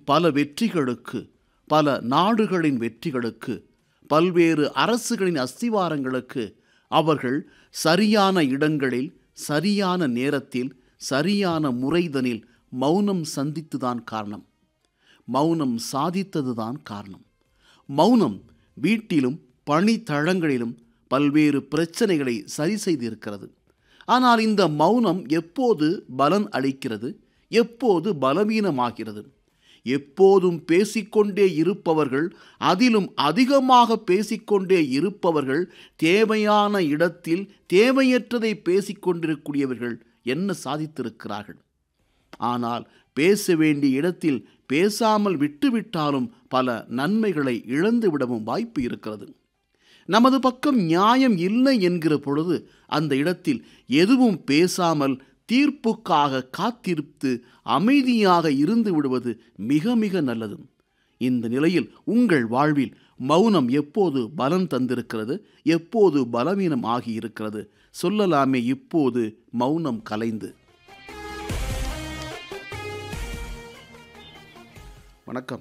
பல வெற்றிகளுக்கு பல நாடுகளின் வெற்றிகளுக்கு பல்வேறு அரசுகளின் அஸ்திவாரங்களுக்கு அவர்கள் சரியான இடங்களில் சரியான நேரத்தில் சரியான முறைதனில் மௌனம் சந்தித்துதான் காரணம் மௌனம் சாதித்ததுதான் காரணம் மௌனம் வீட்டிலும் பணித்தளங்களிலும் பல்வேறு பிரச்சனைகளை சரி செய்திருக்கிறது ஆனால் இந்த மௌனம் எப்போது பலன் அளிக்கிறது எப்போது பலவீனமாகிறது எப்போதும் பேசிக்கொண்டே இருப்பவர்கள் அதிலும் அதிகமாக பேசிக்கொண்டே இருப்பவர்கள் தேவையான இடத்தில் தேவையற்றதை பேசிக்கொண்டிருக்கக்கூடியவர்கள் என்ன சாதித்திருக்கிறார்கள் ஆனால் பேச வேண்டிய இடத்தில் பேசாமல் விட்டுவிட்டாலும் பல நன்மைகளை இழந்துவிடவும் வாய்ப்பு இருக்கிறது நமது பக்கம் நியாயம் இல்லை என்கிற பொழுது அந்த இடத்தில் எதுவும் பேசாமல் தீர்ப்புக்காக காத்திருத்து அமைதியாக இருந்து விடுவது மிக மிக நல்லது இந்த நிலையில் உங்கள் வாழ்வில் மௌனம் எப்போது பலம் தந்திருக்கிறது எப்போது பலவீனம் ஆகியிருக்கிறது சொல்லலாமே இப்போது மௌனம் கலைந்து வணக்கம்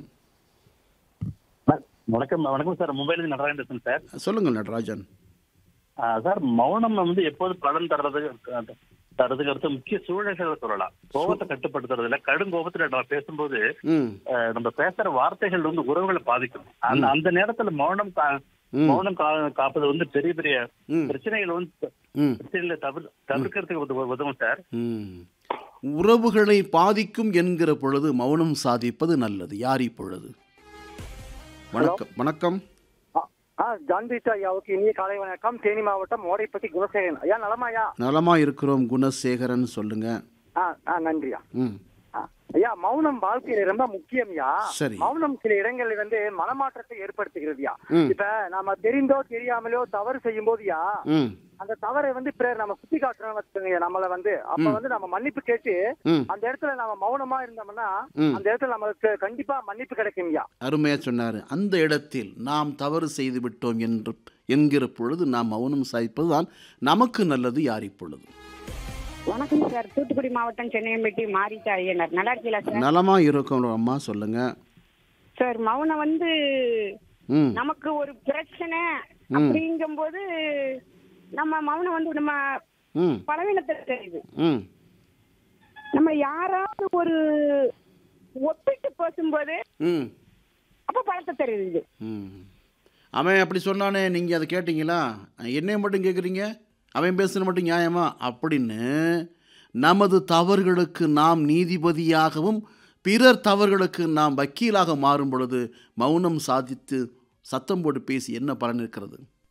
வணக்கம் வணக்கம் சார் மும்பைல நடராஜன் பேசுறேன் சார் சொல்லுங்கள் நடராஜன் ஆ, சார் மௌனம் வந்து எப்போது பலன் தர்றது தரதுக்கு அடுத்த முக்கிய சூழல்களை சொல்லலாம் கோபத்தை கட்டுப்படுத்துறது இல்ல கடும் கோபத்துல நம்ம பேசும்போது ம் அஹ், நம்ம பேசுற வார்த்தைகள் வந்து உறவுகளை பாதிக்கும் அந்த அந்த நேரத்துல மௌனம் கா- ம். மௌனம் கா- காப்பது வந்து பெரிய பெரிய ம். பிரச்சனைகள் வந்து ம் பிரச்சனைகளை தவிர தவிர்க்கிறதுக்கு உதவு- உதவும் சார் ம். உறவுகளை பாதிக்கும் என்கிற பொழுது மௌனம் சாதிப்பது நல்லது யார் இப்பொழுது வணக்கம் வணக்கம் ஆ ஜான்விட் ஐயாவுக்கு இனிய காலை வணக்கம் தேனி மாவட்டம் மோடைப்பட்டி குணசேகரன் ஐயா நலமாயா நலமா இருக்கிறோம் குணசேகரன் சொல்லுங்க ஆ ஆ நன்றியா ம் ஆ, ஐயா மௌனம் வாழ்க்கையில ரொம்ப முக்கியம்யா சரி. மௌனம் சில இடங்கள்ல வந்து மனமாற்றத்தை ஏற்படுத்துகிறதுயா ம். இப்ப நாம தெரிந்தோ தெரியாமலோ தவறு செய்யும் போதுயா ம் அந்த தவறை வந்து பிறர் நம்ம சுத்தி காட்டுறோம் வச்சுக்கோங்க நம்மள வந்து அப்ப வந்து நம்ம மன்னிப்பு கேட்டு ம் அந்த இடத்துல நம்ம மௌனமா இருந்தோம்னா ம். அந்த இடத்துல நமக்கு கண்டிப்பா மன்னிப்பு கிடைக்கும்யா அருமையா சொன்னார் அந்த இடத்தில் நாம் தவறு செய்து விட்டோம் என்று என்கிற பொழுது நாம் மௌனம் சாதிப்பது தான் நமக்கு நல்லது யார் இப்பொழுது வணக்கம் சார் தூத்துக்குடி மாவட்டம் சென்னையம்பட்டி மாரிட்டா ஐயனார் நல்லா இருக்கீங்களா சார் நலமா இருக்கும் அம்மா சொல்லுங்க சார் மௌனம் வந்து ம் நமக்கு ஒரு பிரச்சனை அப்படிங்கும்போது நம்ம மௌனம் வந்து நம்ம ம் பலவீனத்தை தெரியுது ம் நம்ம யாராவது ஒரு ஒப்பிட்டு பேசும்போது ம் அப்ப பழத்தை தெரியுது ம் அவன் அப்படி சொன்னானே நீங்கள் அதை கேட்டிங்களா என்னைய மட்டும் கேட்குறீங்க அவன் பேசுன மட்டும் நியாயமா அப்படின்னு நமது தவறுகளுக்கு நாம் நீதிபதியாகவும் பிறர் தவறுகளுக்கு நாம் வக்கீலாக மாறும் பொழுது மௌனம் சாதித்து சத்தம் போட்டு பேசி என்ன பலன் இருக்கிறது